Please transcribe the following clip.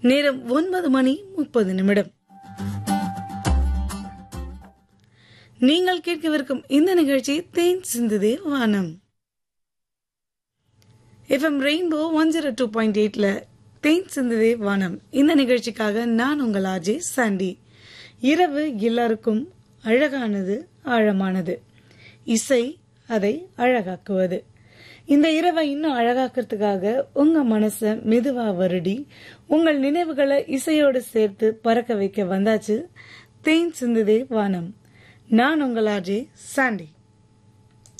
நேரம் ஒன்பது மணி முப்பது நிமிடம் நீங்கள் கேட்கவிருக்கும் இந்த நிகழ்ச்சி தேன் சிந்துதே வானம் FM rainbow one zero two point எயிட்ல தேன் சிந்துதே வானம் இந்த நிகழ்ச்சிக்காக நான் உங்கள் ஆஜே சாண்டி இரவு எல்லாருக்கும் அழகானது ஆழமானது இசை அதை அழகாக்குவது இந்த இரவை இன்னும் அழகாக்கிறதுக்காக உங்க மனச மெதுவா வருடி உங்கள் நினைவுகளை இசையோடு சேர்த்து பறக்க வைக்க வந்தாச்சு தேன் சிந்துதே வானம் நான் உங்கள் ஆர்ஜே சாண்டி